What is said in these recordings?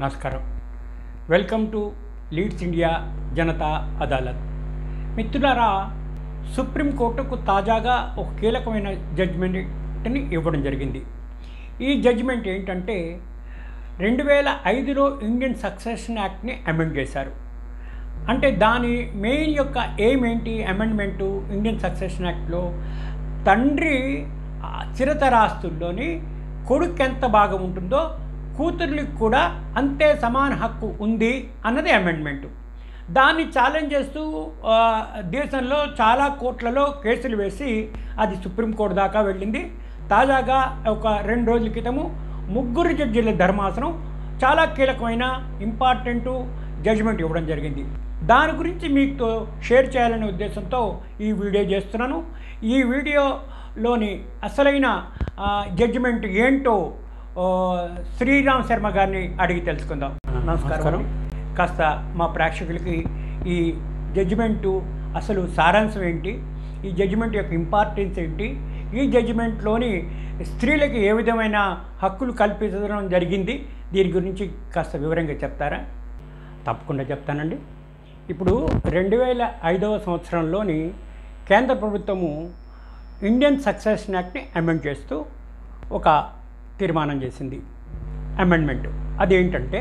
నమస్కారం welcome to Leads India Janata Adalat మిత్రులారా సుప్రీంకోర్టుకు తాజాగా ఒక కీలకమైన జడ్జిమెంట్ని ఇవ్వడం జరిగింది ఈ జడ్జిమెంట్ ఏంటంటే రెండు వేల ఐదులో ఇండియన్ సక్సెషన్ యాక్ట్ని అమెండ్ చేశారు అంటే దాని మెయిన్ యొక్క ఎయిమ్ ఏంటి అమెండ్మెంటు ఇండియన్ సక్సెషన్ యాక్ట్లో తండ్రి ఆ చిరతరాస్తుల్లోని కొడుకు ఎంత భాగం ఉంటుందో కూతుర్లకు కూడా అంతే సమాన హక్కు ఉంది అన్నది అమెండ్మెంటు దాన్ని ఛాలెంజ్ చేస్తూ ఆ, దేశంలో చాలా కోట్లలో కేసులు వేసి అది సుప్రీంకోర్టు దాకా వెళ్ళింది తాజాగా ఒక రెండు రోజుల క్రితము ముగ్గురు జడ్జిల ధర్మాసనం చాలా కీలకమైన ఇంపార్టెంట్ జడ్జిమెంట్ ఇవ్వడం జరిగింది దాని గురించి మీతో షేర్ చేయాలనే ఉద్దేశంతో ఈ వీడియో చేస్తున్నాను ఈ వీడియోలోని అసలైన ఆ, జడ్జిమెంట్ ఏంటో ఆ, శ్రీరామ్ శర్మ గారిని అడిగి తెలుసుకుందాం నమస్కారం కాస్త మా ప్రేక్షకులకి ఈ జడ్జిమెంటు అసలు సారాంశం ఏంటి ఈ జడ్జిమెంట్ యొక్క ఇంపార్టెన్స్ ఏంటి ఈ జడ్జిమెంట్లోని స్త్రీలకు ఏ విధమైన హక్కులు కల్పించడం జరిగింది దీని గురించి కాస్త వివరంగా చెప్తారా తప్పకుండా చెప్తానండి ఇప్పుడు రెండు వేల ఐదవ సంవత్సరంలోని కేంద్ర ప్రభుత్వము ఇండియన్ సక్సెషన్ యాక్ట్ని అమెండ్ చేస్తూ ఒక తీర్మానం చేసింది అమెండ్మెంట్ అదేంటంటే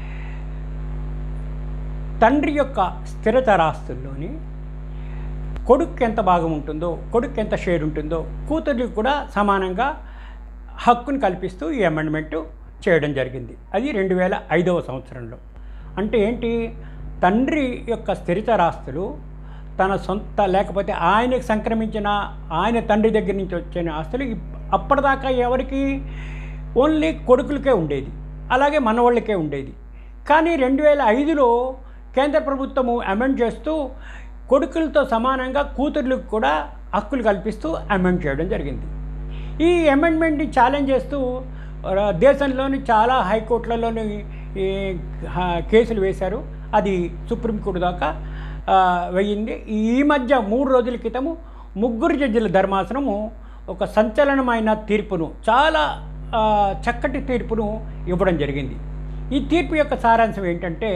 తండ్రి యొక్క స్థిరతరాస్తుల్లోని కొడుకు ఎంత భాగం ఉంటుందో కొడుకు ఎంత షేర్ ఉంటుందో కూతురికి కూడా సమానంగా హక్కును కల్పిస్తూ ఈ అమెండ్మెంట్ చేయడం జరిగింది అది రెండు వేల ఐదవ సంవత్సరంలో అంటే ఏంటి తండ్రి యొక్క స్థిరతరాస్తులు తన సొంత లేకపోతే ఆయనకు సంక్రమించిన ఆయన తండ్రి దగ్గర నుంచి వచ్చిన ఆస్తులు ఇప్- అప్పటిదాకా ఎవరికి ఓన్లీ కొడుకులకే ఉండేది అలాగే మనవాళ్ళకే ఉండేది కానీ రెండు వేల ఐదులో కేంద్ర ప్రభుత్వము అమెండ్ చేస్తూ కొడుకులతో సమానంగా కూతుర్లకు కూడా హక్కులు కల్పిస్తూ అమెండ్ చేయడం జరిగింది ఈ అమెండ్మెంట్ని ఛాలెంజ్ చేస్తూ ఆ, దేశంలోని చాలా హైకోర్టులలోని ఈ, హ, కేసులు వేశారు అది సుప్రీంకోర్టు దాకా ఆ, వెయ్యింది ఈ మధ్య మూడు రోజుల క్రితము ముగ్గురు జడ్జిల ధర్మాసనము ఒక సంచలనమైన తీర్పును చాలా ఆ, చక్కటి తీర్పును ఇవ్వడం జరిగింది ఈ తీర్పు యొక్క సారాంశం ఏంటంటే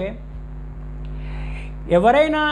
ఎవరైనా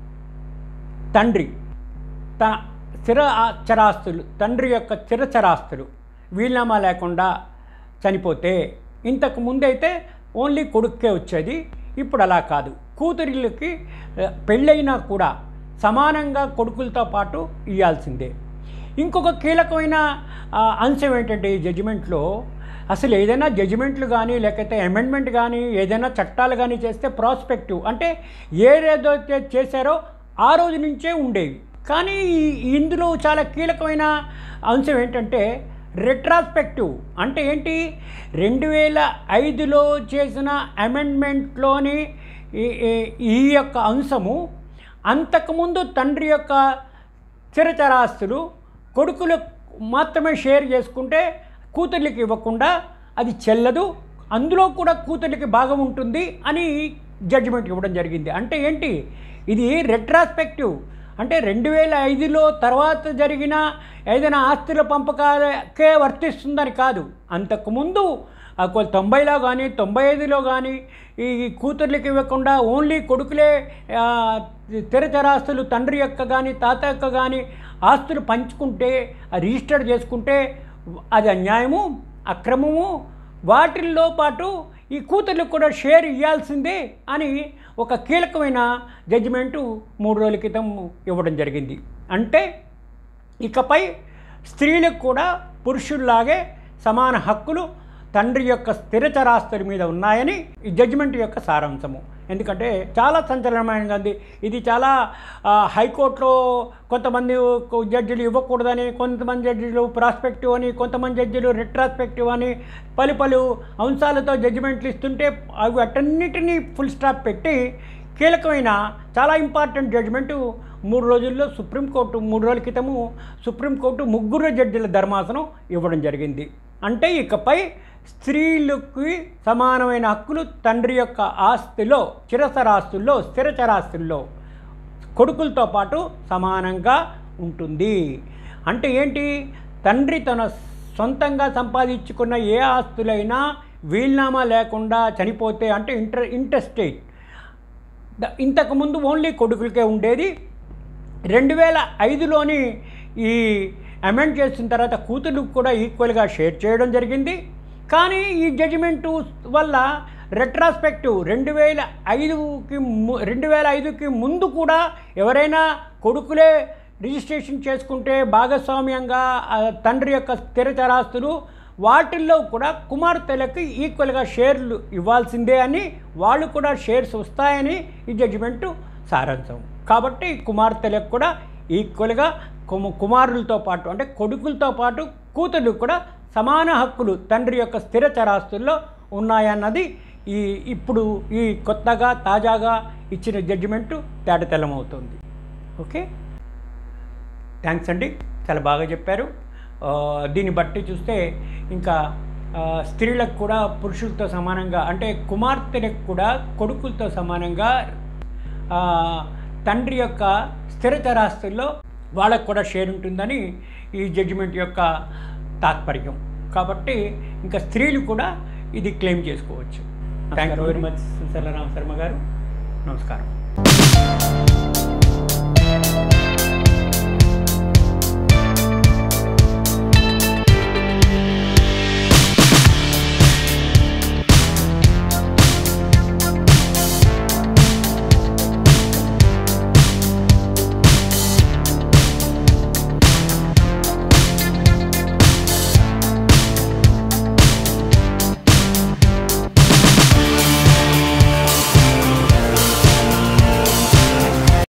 తండ్రి తన స్థిర ఆ- చరాస్తులు తండ్రి యొక్క స్థిర చరాస్తులు వీలునామా లేకుండా చనిపోతే ఇంతకు ముందైతే ఓన్లీ కొడుక్కే వచ్చేది ఇప్పుడు అలా కాదు కూతురిళ్ళకి ఆ, పెళ్ళైనా కూడా సమానంగా కొడుకులతో పాటు ఇవ్వాల్సిందే ఇంకొక కీలకమైన ఆ, అంశం ఏంటంటే ఈ జడ్జిమెంట్లో అసలు ఏదైనా జడ్జిమెంట్లు కానీ లేకపోతే అమెండ్మెంట్ కానీ ఏదైనా చట్టాలు కానీ చేస్తే ప్రాస్పెక్టివ్ అంటే ఏదేదైతే చేశారో ఆ రోజు నుంచే ఉండేవి కానీ ఈ- ఇందులో చాలా కీలకమైన అంశం ఏంటంటే రెట్రాస్పెక్టివ్ అంటే ఏంటి రెండు వేల ఐదులో చేసిన అమెండ్మెంట్లోని ఈ- ఈ- ఈ యొక్క అంశము అంతకుముందు తండ్రి యొక్క చిరచరాస్తులు కొడుకులు మాత్రమే షేర్ చేసుకుంటే కూతుర్లకి ఇవ్వకుండా అది చెల్లదు అందులో కూడా కూతుర్లకి భాగం ఉంటుంది అని జడ్జిమెంట్ ఇవ్వడం జరిగింది అంటే ఏంటి ఇది రెట్రాస్పెక్టివ్ అంటే రెండు వేల ఐదులో తర్వాత జరిగిన ఏదైనా ఆస్తుల పంపకాలకే వర్తిస్తుందని కాదు అంతకుముందు ఆ కొ- తొంభైలో కానీ తొంభై ఐదులో కానీ ఈ కూతుర్లకి ఇవ్వకుండా ఓన్లీ కొడుకులే ఆ, తెరచరాస్తులు తండ్రి యొక్క కానీ తాత యొక్క కానీ ఆస్తులు పంచుకుంటే అది రిజిస్టర్ చేసుకుంటే అది అన్యాయము అక్రమము వాటిల్లో పాటు ఈ కూతుర్లకు కూడా షేర్ ఇవ్వాల్సిందే అని ఒక కీలకమైన జడ్జిమెంటు మూడు రోజుల క్రితం ఇవ్వడం జరిగింది అంటే ఇకపై స్త్రీలకు కూడా పురుషుల్లాగే సమాన హక్కులు తండ్రి యొక్క స్థిరచరాస్తుల మీద ఉన్నాయని ఈ జడ్జిమెంట్ యొక్క సారాంశము ఎందుకంటే చాలా సంచలనమైనది ఉంది. ఇది చాలా ఆ, హైకోర్టులో కొంతమంది కొ- జడ్జిలు ఇవ్వకూడదని కొంతమంది జడ్జిలు ప్రాస్పెక్టివ్ అని కొంతమంది జడ్జిలు రిట్రాస్పెక్టివ్ అని పలు పలు అంశాలతో జడ్జిమెంట్లు ఇస్తుంటే అవి అటన్నిటినీ ఫుల్ స్టాప్ పెట్టి కీలకమైన చాలా ఇంపార్టెంట్ జడ్జిమెంటు మూడు రోజుల్లో సుప్రీంకోర్టు మూడు రోజుల క్రితము సుప్రీంకోర్టు ముగ్గురు జడ్జిల ధర్మాసనం ఇవ్వడం జరిగింది అంటే ఇకపై స్త్రీలకి సమానమైన హక్కులు తండ్రి యొక్క ఆస్తిలో చిరసరాస్తుల్లో స్థిరచరాస్తుల్లో కొడుకులతో పాటు సమానంగా ఉంటుంది అంటే ఏంటి తండ్రి తన సొంతంగా సంపాదించుకున్న ఏ ఆస్తులైనా వీల్నామా లేకుండా చనిపోతే అంటే ఇంటర్ ఇంటర్స్టేట్ ద- ఇంతకుముందు ఓన్లీ కొడుకులకే ఉండేది రెండు వేల ఐదులోని ఈ అమెండ్ చేసిన తర్వాత కూతురుకు కూడా ఈక్వల్గా షేర్ చేయడం జరిగింది కానీ ఈ జడ్జిమెంటు వల్ల రెట్రాస్పెక్టివ్ రెండు వేల ఐదుకి ము రెండు వేల ఐదుకి ముందు కూడా ఎవరైనా కొడుకులే రిజిస్ట్రేషన్ చేసుకుంటే భాగస్వామ్యంగా ఆ తండ్రి యొక్క స్థిరచరాస్తులు వాటిల్లో కూడా కుమార్తెలకు ఈక్వల్గా షేర్లు ఇవ్వాల్సిందే అని వాళ్ళు కూడా షేర్స్ వస్తాయని ఈ జడ్జిమెంటు సారాంశం కాబట్టి కుమార్తెలకు కూడా ఈక్వల్గా కుమ కుమారులతో పాటు అంటే కొడుకులతో పాటు కూతురు కూడా సమాన హక్కులు తండ్రి యొక్క స్థిర చరాస్తుల్లో ఉన్నాయన్నది ఈ ఇప్పుడు ఈ కొత్తగా తాజాగా ఇచ్చిన జడ్జిమెంటు తేటతెల్లమవుతుంది ఓకే థ్యాంక్స్ అండి చాలా బాగా చెప్పారు ఆ, దీన్ని బట్టి చూస్తే ఇంకా ఆ, స్త్రీలకు కూడా పురుషులతో సమానంగా అంటే కుమార్తెలకు కూడా కొడుకులతో సమానంగా ఆ, తండ్రి యొక్క స్థిర చరాస్తుల్లో వాళ్ళకు కూడా షేర్ ఉంటుందని ఈ జడ్జిమెంట్ యొక్క తాత్పర్యం కాబట్టి ఇంకా స్త్రీలు కూడా ఇది క్లెయిమ్ చేసుకోవచ్చు thank you very much Sushilarama Sharma garu నమస్కారం